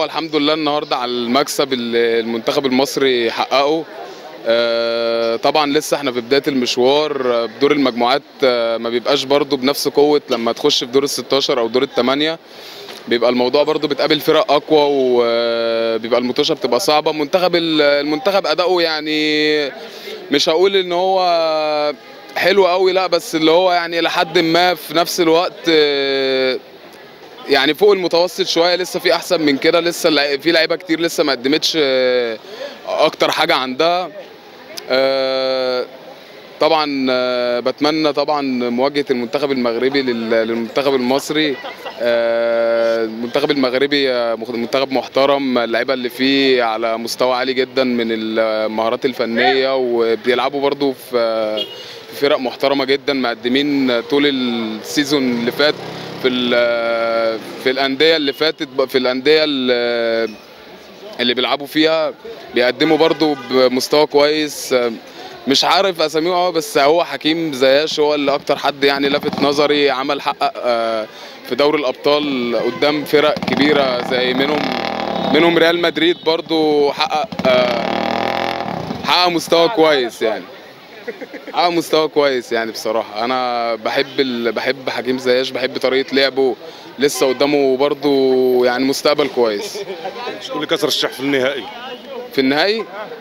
الحمد لله النهارده على المكسب اللي المنتخب المصري حققه آه، طبعا لسه احنا في بدايه المشوار آه، بدور المجموعات آه، ما بيبقاش برضو بنفس قوه لما تخش في دور ال 16 او دور الثمانيه بيبقى الموضوع برضو بتقابل فرق اقوى وبيبقى المطوشه بتبقى صعبه منتخب ال- المنتخب اداؤه يعني مش هقول ان هو حلو قوي لا بس اللي هو يعني لحد ما في نفس الوقت آه، يعني فوق المتوسط شويه لسه في احسن من كده لسه اللع- في لعيبه كتير لسه ما قدمتش آه، اكتر حاجه عندها آه، طبعا آه، بتمنى طبعا مواجهه المنتخب المغربي لل- للمنتخب المصري آه، المنتخب المغربي آه، مخ- منتخب محترم اللعيبه اللي فيه على مستوى عالي جدا من المهارات الفنيه وبيلعبوا برضو في آه، في فرق محترمه جدا مقدمين طول السيزون اللي فات في ال- في الانديه اللي فاتت في الانديه اللي اللي بيلعبوا فيها بيقدموا برضو بمستوى كويس مش عارف اساميهم قوي بس هو حكيم زياش هو اللي اكتر حد يعني لفت نظري عمل حقق آه، في دوري الابطال قدام فرق كبيره زي منهم منهم ريال مدريد برضو حقق آه، حقق مستوى كويس يعني حقق مستوى كويس يعني بصراحه انا بحب ال... بحب حكيم زياش بحب طريقه لعبه لسه قدامه برضو يعني مستقبل كويس شكون اللي كترشح في النهائي في النهائي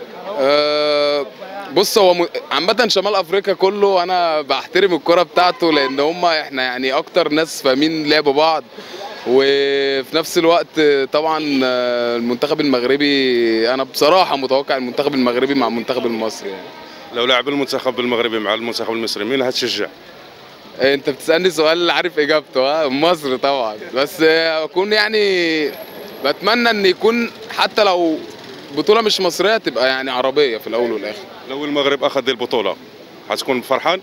آه بص هو م- عامة شمال افريقيا كله انا بحترم الكرة بتاعته لان هم احنا يعني اكتر ناس فاهمين لعب بعض وفي نفس الوقت طبعا آه، المنتخب المغربي انا بصراحة متوقع المنتخب المغربي مع المنتخب المصري يعني. لو لعب المنتخب المغربي مع المنتخب المصري مين هتشجع انت بتسالني سؤال عارف اجابته ها مصر طبعا بس اكون يعني بتمنى ان يكون حتى لو بطولة مش مصرية تبقى يعني عربية في الاول والاخر لو المغرب اخذ البطوله هتكون فرحان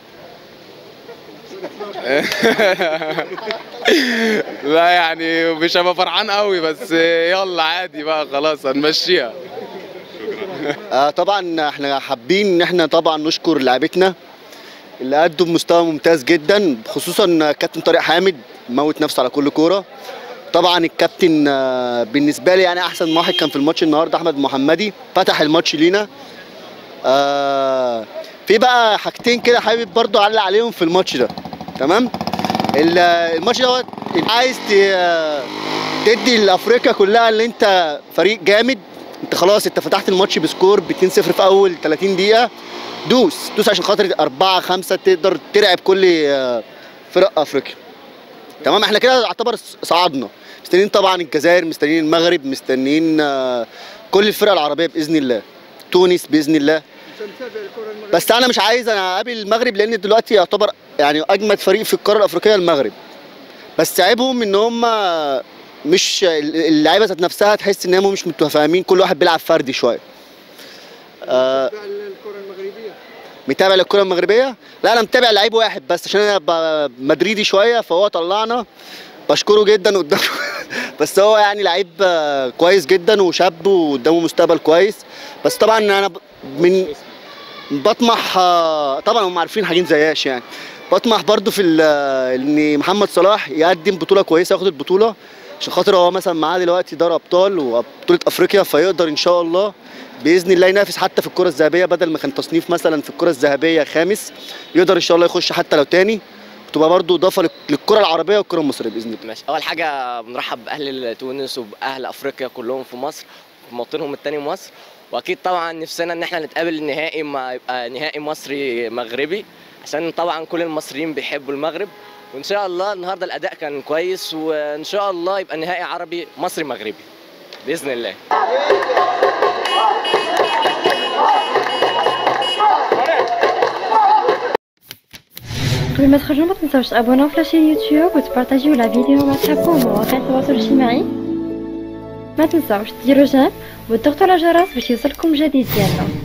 لا يعني مش هبقى فرحان قوي بس يلا عادي بقى خلاص هنمشيها آه طبعا احنا حابين ان احنا طبعا نشكر لعيبتنا اللي ادوا بمستوى ممتاز جدا خصوصا كابتن طارق حامد موت نفسه على كل كوره طبعا الكابتن آه، بالنسبه لي يعني احسن واحد كان في الماتش النهارده احمد محمدي فتح الماتش لينا آه في بقى حاجتين كده حابب برضو اعلق عليهم في الماتش ده تمام ال- الماتش دوت انت عايز ت- تدي لافريقيا كلها اللي انت فريق جامد انت خلاص انت فتحت الماتش بسكور ب 2-0 في اول 30 دقيقه دوس دوس عشان خاطر 4 5 تقدر ترعب كل آه، فرق افريقيا تمام احنا كده يعتبر صعدنا مستنيين طبعا الجزائر مستنيين المغرب مستنيين آه، كل الفرق العربيه باذن الله تونس باذن الله بس انا مش عايز انا اقابل المغرب لان دلوقتي يعتبر يعني اجمد فريق في القاره الافريقيه المغرب بس عيبهم ان هم مش اللعيبه ذات نفسها تحس ان هم مش متفاهمين كل واحد بيلعب فردي شويه آه متابع للكره المغربيه لا انا متابع لعيب واحد بس عشان انا ب- مدريدي شويه فهو طلعنا بشكره جدا قدامه بس هو يعني لعيب آه، كويس جدا وشاب وقدامه مستقبل كويس بس طبعا انا ب- من بطمح آه، طبعا هم عارفين حاجين زياش يعني بطمح برضو في ال- ان محمد صلاح يقدم بطوله كويسه ياخد البطوله عشان خاطر هو مثلا معاه دلوقتي دوري ابطال وبطوله افريقيا فيقدر ان شاء الله باذن الله ينافس حتى في الكره الذهبيه بدل ما كان تصنيف مثلا في الكره الذهبيه خامس يقدر ان شاء الله يخش حتى لو تاني تبقى برضو اضافه لل- للكره العربيه والكره المصريه باذن الله ماشي اول حاجه بنرحب باهل تونس وباهل افريقيا كلهم في مصر في موطنهم التاني مصر واكيد طبعا نفسنا ان احنا نتقابل النهائي ما يبقى نهائي مصري مغربي عشان طبعا كل المصريين بيحبوا المغرب وان شاء الله النهارده الاداء كان كويس وان شاء الله يبقى نهائي عربي مصري مغربي باذن الله قبل ما تخرجوا ما تنساوش تابوناو في لاشين يوتيوب وتبارطاجيو لا فيديو مع صحابكم ومواقع التواصل الاجتماعي ما تنساوش ديروا جيم وتضغطوا على الجرس باش يوصلكم جديد ديالنا